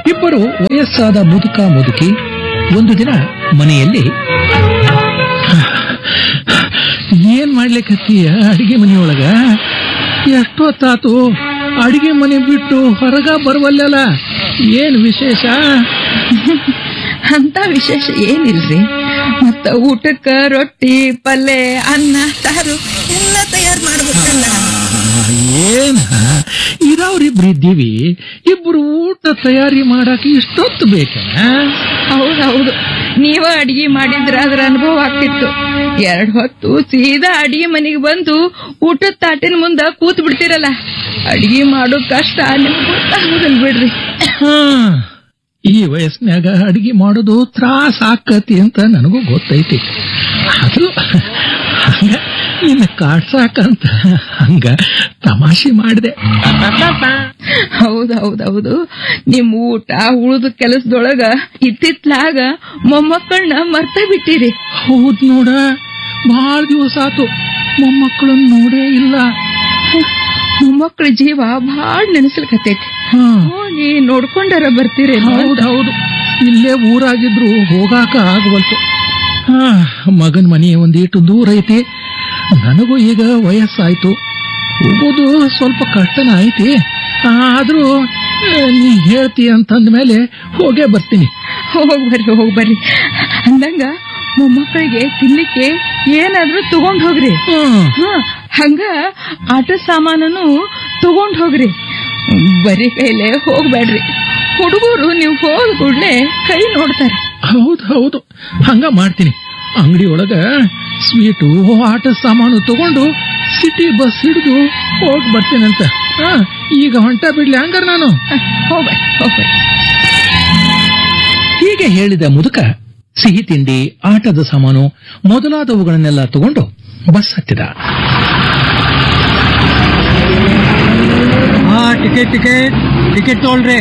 ಇಬ್ಬರು ವಯಸ್ಸಾದ ಮುದುಕ ಮುದುಕಿ ಒಂದು ದಿನ ಮನೆಯಲ್ಲಿ ಏನ್ ಮಾಡ್ಲಿಕ್ಕತ್ತೀಯ ಅಡಿಗೆ ಮನೆಯೊಳಗ ಎಷ್ಟೊತ್ತಾತು ಅಡಿಗೆ ಮನೆ ಬಿಟ್ಟು ಹೊರಗ ಬರುವಲ್ಲಲ್ಲ ಏನ್ ವಿಶೇಷ ಅಂತ ವಿಶೇಷ ಏನಿಲ್ರಿ ಮತ್ತ ಊಟಕ್ಕ ರೊಟ್ಟಿ ಪಲ್ಯ ಅನ್ನ ಸಾರು ಎಲ್ಲ ತಯಾರು ಮಾಡ್ಬೇಕಲ್ಲ ಏನ ಇದಾವ್ರಿಬ್ರು ಇದ್ದೀವಿ ಇಬ್ರು ಊಟ ತಯಾರಿ ಮಾಡಕ್ ಇಷ್ಟೊತ್ತು ಬೇಕ ಹೌದೌದು ನೀವ ಅಡಿಗೆ ಮಾಡಿದ್ರ ಅದ್ರ ಅನುಭವ ಆಗ್ತಿತ್ತು ಎರಡ್ ಹೊತ್ತು ಸೀದಾ ಅಡಿಗೆ ಮನೆಗೆ ಬಂದು ಊಟದ ತಾಟಿನ ಮುಂದ ಕೂತ್ ಬಿಡ್ತಿರಲ್ಲ ಅಡಿಗೆ ಮಾಡೋ ಕಷ್ಟ ನಿಮ್ಗೆ ಗೊತ್ತಾಗೋದಿಲ್ಲ ಬಿಡ್ರಿ ಈ ವಯಸ್ಸಿನಾಗ ಅಡಿಗೆ ಮಾಡೋದು ತ್ರಾಸ ಆಕತಿ ಅಂತ ನನಗೂ ಗೊತ್ತೈತಿ ಆದ್ರೂ ಹಂಗ ನಿನ್ನ ಕಾಡ್ಸಾಕಂತ ಹಂಗ ತಮಾಷೆ ಮಾಡಿದೆ ಹೌದೌದೌದು ನಿಮ್ ಊಟ ಉಳಿದ ಕೆಲಸದೊಳಗ ಇತ್ತಿತ್ಲಾಗ ಮೊಮ್ಮಕ್ಕಳನ್ನ ಮರ್ತ ಬಿಟ್ಟಿರಿ ಹೌದ್ ನೋಡ ಬಹಳ ದಿವಸ ಆತು ಮೊಮ್ಮಕ್ಕಳನ್ನ ನೋಡೇ ಇಲ್ಲ ಮೊಮ್ಮಕ್ಕಳ ಜೀವ ಭಾಳ ನೆನೆಸ್ಲಿಕತ್ತೈತಿ ಹಾ ಹೋಗಿ ನೋಡ್ಕೊಂಡಾರ ಬರ್ತೀರಿ ಹೌದ್ ಹೌದು ಇಲ್ಲೇ ಊರಾಗಿದ್ರು ಹೋಗಾಕ ಆಗವಲ್ತು ಹಾ ಮಗನ್ ಮನೆ ಒಂದೀಟು ದೂರ ಐತಿ ನನಗೂ ಈಗ ವಯಸ್ಸಾಯ್ತು ಹೋಗೋದು ಸ್ವಲ್ಪ ಕಷ್ಟನ ಐತಿ ಆದ್ರೂ ಆ, ನೀ ಹೇಳ್ತಿ ಅಂತಂದ ಮೇಲೆ ಹೋಗೇ ಬರ್ತೀನಿ ಹೋಗ್ ಬರ್ರಿ ಹೋಗ್ ಬರ್ರಿ ಅಂದಂಗ ಮೊಮ್ಮಕ್ಕಳಿಗೆ ತಿನ್ಲಿಕ್ಕೆ ಏನಾದ್ರೂ ತಗೊಂಡ್ ಹೋಗ್ರಿ ಹ್ಮ್ ಹ ಹಂಗ ಆಟ ಸಾಮಾನನು ತಗೊಂಡ್ ಹೋಗ್ರಿ ಬರೀ ಕೈಲೇ ಹೋಗ್ಬೇಡ್ರಿ ಹುಡುಗರು ನೀವು ಹೋದ ಕೂಡ್ಲೆ ಕೈ ನೋಡ್ತಾರೆ ಹೌದು ಹೌದು ಹಂಗ ಮಾಡ್ತೀನಿ ಅಂಗಡಿ ಒಳಗ ಸ್ವೀಟು ಆಟ ಸಾಮಾನು ತಗೊಂಡು ಸಿಟಿ ಬಸ್ ಹಿಡಿದು ಹೋಗಿ ಬರ್ತೀನಂತ ಹಾ ಈಗ ಹೊಂಟ ಬಿಡ್ಲಿ ಹಂಗಾರ ನಾನು ಹೋಗ್ಬೇಡಿ ಹೋಗ್ಬೇಡಿ ಹೀಗೆ ಹೇಳಿದ ಮುದುಕ ಸಿಹಿ ತಿಂಡಿ ಆಟದ ಸಾಮಾನು ಮೊದಲಾದವುಗಳನ್ನೆಲ್ಲ ತಗೊಂಡು ಬಸ್ ಹತ್ತಿದ ಹಾ ಟಿಕೆಟ್ ಟಿಕೆಟ್ ಟಿಕೆಟ್ ತಗೊಳ್ರಿ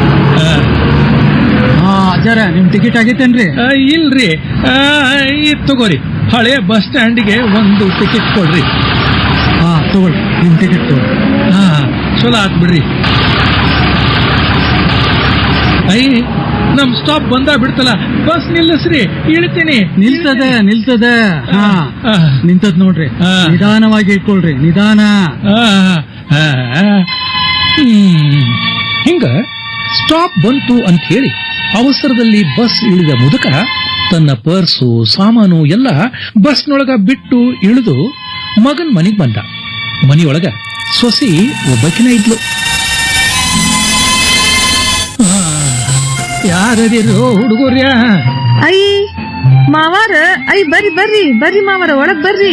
ಹಾ ಅಜ್ಜಾರ ನಿಮ್ ಟಿಕೆಟ್ ಆಗೈತೇನ್ರಿ ಆ, ಇಲ್ರಿ ಆ, ಇದ್ ತಗೋರಿ ಹಳೆ ಬಸ್ ಸ್ಟ್ಯಾಂಡ್ಗೆ ಒಂದು ಟಿಕೆಟ್ ಕೊಡ್ರಿ ಹಾ ತಗೊಳ್ರಿ ನಿಮ್ ಟಿಕೆಟ್ ತಗೊಳ್ರಿ ಹಾ ಚಲೋ ಆತ್ ಬಿಡ್ರಿ ಐ ನಮ್ ಸ್ಟಾಪ್ ಬಂದ ಬಿಡ್ತಲ್ಲ ಬಸ್ ನಿಲ್ಲಿಸ್ರಿ ಇಳಿತೀನಿ ನಿಲ್ತದ ನಿಲ್ತದ ಹಾ ಆ, ನಿಂತದ್ ನೋಡ್ರಿ ಹಾ. ನಿಧಾನವಾಗಿ ಇಟ್ಕೊಳ್ರಿ ನಿಧಾನ ಆ, ಆ, ಆ. ಹ್ಮ್. ಹಿಂಗ ಸ್ಟಾಪ್ ಬಂತು ಅಂತ ಹೇಳಿ ಅವಸರದಲ್ಲಿ ಬಸ್ ಇಳಿದ ಮುದುಕ ತನ್ನ ಪರ್ಸು ಸಾಮಾನು ಎಲ್ಲ ಬಸ್ನೊಳಗ ಬಿಟ್ಟು ಇಳಿದು ಮಗನ್ ಮನೆಗ್ ಬಂದ ಮನೆಯೊಳಗ ಸೊಸಿ ಒಬ್ಬಕಿನ ಇದ್ಲು ಯಾರದಿರೋ ಹುಡುಗರ್ಯ ಐ ಮಾವಾರ ಐ ಬರ್ರಿ ಬರ್ರಿ ಬರ್ರಿ ಮಾವಾರ ಒಳಗ್ ಬರ್ರಿ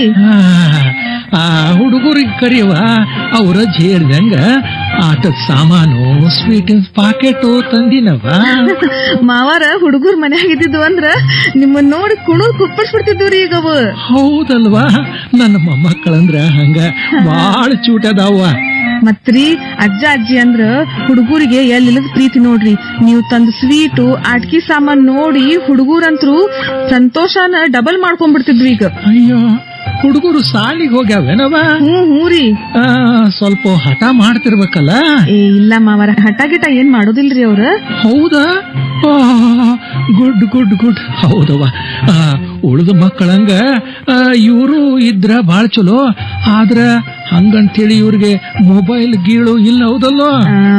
ಆ ಹುಡುಗರಿಗೆ ಕರೆಯುವ ಅವ್ರ ಹೇಳ್ದಂಗ ಆಟದ ಸಾಮಾನು ಸ್ವೀಟಿನ ಪಾಕೆಟು ತಂದಿನವ ಮಾವಾರ ಹುಡುಗರ್ ಮನ್ಯಾಗ ಇದ್ದಿದ್ವು ಅಂದ್ರ ನಿಮ್ಮನ್ನ ನೋಡಿ ಕುಣದ್ ಕುಪ್ಪರ್ಸ್ಬಿಡ್ತಿದ್ವಿ ಈಗ ಅವು ಹೌದಲ್ವಾ ನನ್ನ ಮೊಮ್ಮಕ್ಕಳಂದ್ರ ಹಂಗ ಬಾಳ ಚೂಟದಾವ ಮತ್ರಿ ಅಜ್ಜ ಅಜ್ಜಿ ಅಂದ್ರ ಹುಡುಗರಿಗೆ ಎಲ್ಲಿಲ್ಲದ ಪ್ರೀತಿ ನೋಡ್ರಿ ನೀವು ತಂದ ಸ್ವೀಟು ಆಟ್ಕಿ ಸಾಮಾನ್ ನೋಡಿ ಹುಡುಗರಂತ್ರು ಸಂತೋಷನ ಡಬಲ್ ಮಾಡ್ಕೊಂಡ್ಬಿಡ್ತಿದ್ವಿ ಈಗ ಅಯ್ಯೋ ಹುಡುಗರು ಸಾಲಿಗೆ ಹೋಗ್ಯಾವೇನವ ಹ್ಞೂ ಹ್ಞೂ ರೀ ಆ, ಸ್ವಲ್ಪ ಹಠ ಮಾಡ್ತಿರ್ಬೇಕಲ್ಲ ಏ ಇಲ್ಲ ಮಾವರ ಹಠ ಗಿಟ ಏನ್ ಮಾಡೋದಿಲ್ರಿ ಅವ್ರ ಹೌದಾ ಗುಡ್ ಗುಡ್ ಗುಡ್ ಹೌದವ ಉಳಿದ ಮಕ್ಕಳಂಗ ಇವರು ಇದ್ರ ಬಾಳ ಚಲೋ ಆದ್ರ ಹಂಗಂತೇಳಿ ಇವ್ರಿಗೆ ಮೊಬೈಲ್ ಗೀಳು ಇಲ್ಲ ಹೌದಲ್ಲೋ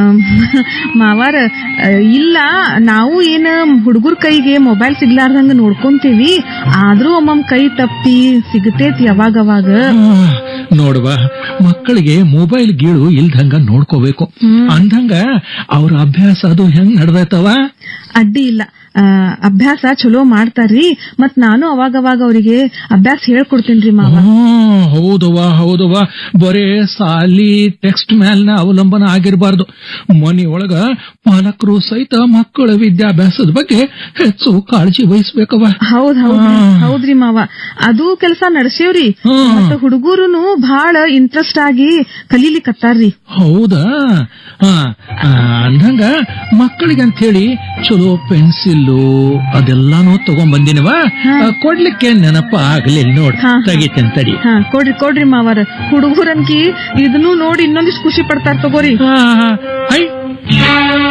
ಮಾವಾರ ಆ, ಇಲ್ಲ ನಾವು ಏನ ಹುಡುಗರ ಕೈಗೆ ಮೊಬೈಲ್ ಸಿಗ್ಲಾರ್ದಂಗ ನೋಡ್ಕೊಂತೀವಿ ಆದ್ರೂ ಒಮ್ಮೊಮ್ ಕೈ ತಪ್ಪಿ ಸಿಗತೇತಿ ಯಾವಾಗವಾಗ ಆ, ನೋಡುವ ಮಕ್ಕಳಿಗೆ ಮೊಬೈಲ್ ಗೀಳು ಇಲ್ದಂಗ ನೋಡ್ಕೋಬೇಕು ಅಂದಂಗ ಅವ್ರ ಅಭ್ಯಾಸ ಅದು ಹೆಂಗ್ ನಡ್ದೈತವ ಅಡ್ಡಿ ಇಲ್ಲ ಆ, ಅಭ್ಯಾಸ ಚಲೋ ಮಾಡ್ತಾರ್ರಿ ಮತ್ ನಾನು ಅವಾಗವಾಗ ಅವರಿಗೆ ಅಭ್ಯಾಸ ಹೇಳ್ಕೊಡ್ತೇನ್ರಿ ಮಾವ ಹ್ಮ್ ಹೌದವ ಹೌದವ ಬರೇ ಸಾಲಿ ಟೆಕ್ಸ್ಟ್ ಮ್ಯಾಲ್ನ ಅವಲಂಬನ ಆಗಿರಬಾರ್ದು ಮನೆಯೊಳಗ ಪಾಲಕರು ಸಹಿತ ಮಕ್ಕಳ ವಿದ್ಯಾಭ್ಯಾಸದ ಬಗ್ಗೆ ಹೆಚ್ಚು ಕಾಳಜಿ ವಹಿಸ್ಬೇಕವ ಹೌದ್ ಹೌದ್ರಿ ಹಾ. ಹೌದ್ರಿ ಮಾವ ಅದು ಕೆಲಸ ನಡೆಸೇವ್ರಿ ಹ್ಮ್. ಮತ್ತ ಹುಡುಗರುನು ಬಹಳ ಇಂಟ್ರೆಸ್ಟ್ ಆಗಿ ಕಲೀಲಿಕತ್ತಾರ್ರಿ ಹೌದಾ ಆ, ಆ, ಅಂದಂಗ ಮಕ್ಕಳಿಗೆ ಅಂತ ಹೇಳಿ ಚಲೋ ಪೆನ್ಸಿಲ್ಲು ಅದೆಲ್ಲಾನು ತಗೊಂಡ್ ಬಂದಿನವ ಕೊಡ್ಲಿಕ್ಕೆ ನೆನಪ ಆಗ್ಲಿಲ್ಲ ನೋಡ್ ಹಾ, ಹಾ. ತೆಗಿತೇನ್ ತಡಿ ಹಾ ಕೊಡ್ರಿ ಕೊಡ್ರಿ ಮಾವಾರ ಹುಡುಗರನ್ಕಿ ಇದನ್ನು ನೋಡಿ ಇನ್ನೊಂದಿಷ್ಟು ಖುಷಿ ಪಡ್ತಾರ ತಗೋರಿ ಆ, ಐ